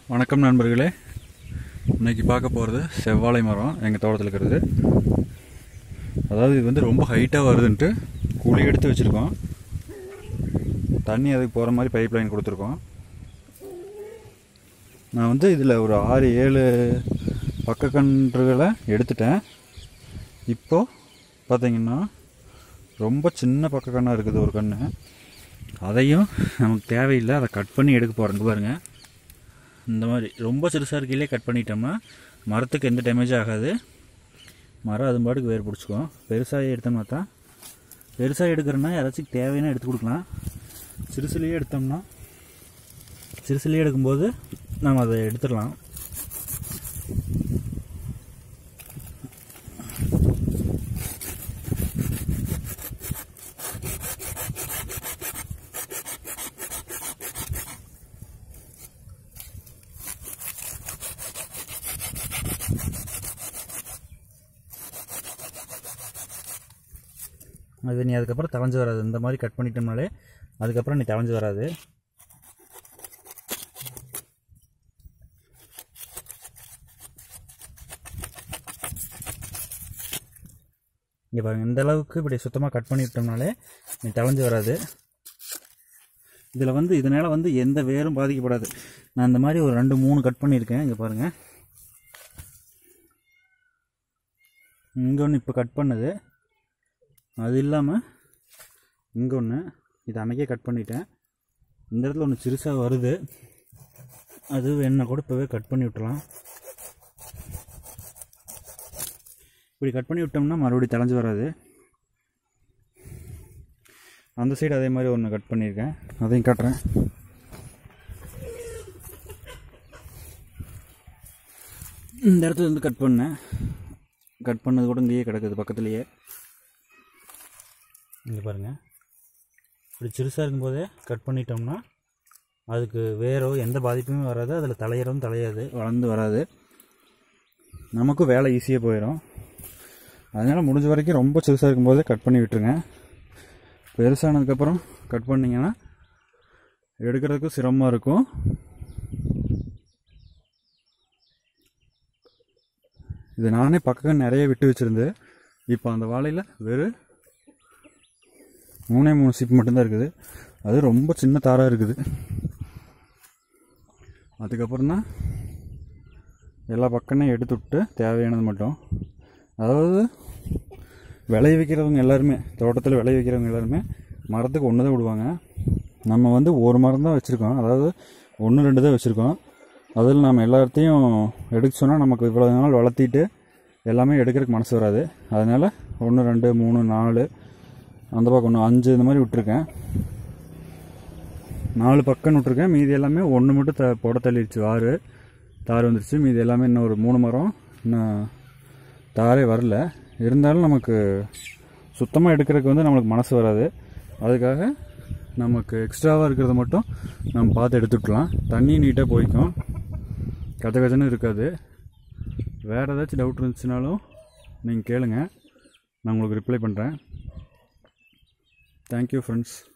வணக்கம் நண்பர்களே இன்னைக்கு பார்க்க போகிறது செவ்வாழை மரம் எங்கள் தோட்டத்தில் இருக்கிறது அதாவது இது வந்து ரொம்ப ஹைட்டாக வருதுன்ட்டு குழி எடுத்து வச்சுருக்கோம் தண்ணி அதுக்கு போகிற மாதிரி பைப் லைன் கொடுத்துருக்கோம் நான் வந்து இதில் ஒரு ஆறு ஏழு பக்கக்கன்றுகளை எடுத்துட்டேன் இப்போது பார்த்தீங்கன்னா ரொம்ப சின்ன பக்கக்கண்ணாக இருக்குது ஒரு கன்று அதையும் நமக்கு தேவையில்லை அதை கட் பண்ணி எடுக்க போகிறேங்க பாருங்கள் இந்த மாதிரி ரொம்ப சிறுசாக இருக்கையிலே கட் பண்ணிட்டோம்னா மரத்துக்கு எந்த டேமேஜும் ஆகாது மரம் அது பாட்டுக்கு வேர் பிடிச்சிக்கும் பெருசாக எடுத்தோம்னா தான் பெருசாக எடுக்கிறோன்னா யாராச்சும் தேவைன்னா எடுத்து கொடுக்கலாம் சிறுசுலேயே எடுத்தோம்னா சிறுசுலேயே எடுக்கும்போது நாம் அதை எடுத்துடலாம் அது நீ அதுக்கப்புறம் தவஞ்சு வராது இந்த மாதிரி கட் பண்ணிட்டோம்னாலே அதுக்கப்புறம் நீ தவஞ்சு வராது இங்கே பாருங்க இந்த அளவுக்கு இப்படி சுத்தமாக கட் பண்ணிட்டோம்னாலே நீ தவஞ்சு வராது இதில் வந்து இதனால் வந்து எந்த வேரும் பாதிக்கப்படாது நான் இந்த மாதிரி ஒரு ரெண்டு மூணு கட் பண்ணியிருக்கேன் இங்கே பாருங்கள் இங்கே ஒன்று இப்போ கட் பண்ணது அது இல்லாமல் இங்கே ஒன்று இது அன்றைக்கே கட் பண்ணிட்டேன் இந்த இடத்துல ஒன்று சிறுசாக வருது அது வேணா கூட இப்போவே கட் பண்ணி விட்டுலாம் இப்படி கட் பண்ணி விட்டோம்னா மறுபடியும் தலைஞ்சு வராது அந்த சைடு அதே மாதிரி ஒன்று கட் பண்ணியிருக்கேன் அதையும் காட்டுறேன் இந்த இடத்துல இருந்து கட் பண்ணேன் கட் பண்ணது கூட இங்கேயே கிடக்குது பக்கத்துலேயே இங்கே பாருங்கள் இப்படி சிறுசாக இருக்கும்போதே கட் பண்ணிட்டோம்னா அதுக்கு வேறோ எந்த பாதிப்புமே வராது அதில் தலையறவும் தலையாது வளர்ந்து வராது நமக்கும் வேலை ஈஸியாக போயிடும் அதனால் முடிஞ்ச வரைக்கும் ரொம்ப சிறுசாக இருக்கும்போதே கட் பண்ணி விட்டுருங்க பெருசானதுக்கப்புறம் கட் பண்ணிங்கன்னா எடுக்கிறதுக்கும் சிரமமாக இருக்கும் இது நானே பக்கம் நிறைய விட்டு வச்சுருந்து இப்போ அந்த வாழையில் வெறும் மூணே மூணு சீப்பு மட்டும்தான் இருக்குது அது ரொம்ப சின்ன தாராக இருக்குது அதுக்கப்புறம் தான் எல்லா பக்கமே எடுத்து விட்டு தேவையானது மட்டும் அதாவது விளைய வைக்கிறவங்க எல்லாருமே தோட்டத்தில் விளைய வைக்கிறவங்க எல்லாருமே மரத்துக்கு ஒன்று தான் விடுவாங்க நம்ம வந்து ஒரு மரம் தான் வச்சுருக்கோம் அதாவது ஒன்று ரெண்டு தான் வச்சுருக்கோம் அதில் நம்ம எல்லாத்தையும் எடுக்க சொன்னால் நமக்கு இவ்வளோ நாள் வளர்த்திட்டு எல்லாமே எடுக்கிறதுக்கு மனசு வராது அதனால் ஒன்று ரெண்டு மூணு நாலு அந்த பக்கம் ஒன்று அஞ்சு இந்த மாதிரி விட்டுருக்கேன் நாலு பக்கம் விட்டுருக்கேன் மீதி எல்லாமே ஒன்று மட்டும் த புட தள்ளிடுச்சு ஆறு தார் வந்துருச்சு மீதி எல்லாமே இன்னும் ஒரு மூணு மரம் இன்னும் தாரே வரல இருந்தாலும் நமக்கு சுத்தமாக எடுக்கிறதுக்கு வந்து நம்மளுக்கு மனசு வராது அதுக்காக நமக்கு எக்ஸ்ட்ராவாக இருக்கிறத மட்டும் நம்ம பார்த்து எடுத்துக்கலாம் தண்ணி நீட்டாக போய்க்கும் கச்ச கச்சன்னு இருக்காது வேறு ஏதாச்சும் டவுட் இருந்துச்சுனாலும் நீங்கள் கேளுங்க நான் உங்களுக்கு ரிப்ளை பண்ணுறேன் தேங்க்யூ ஃப்ரெண்ட்ஸ்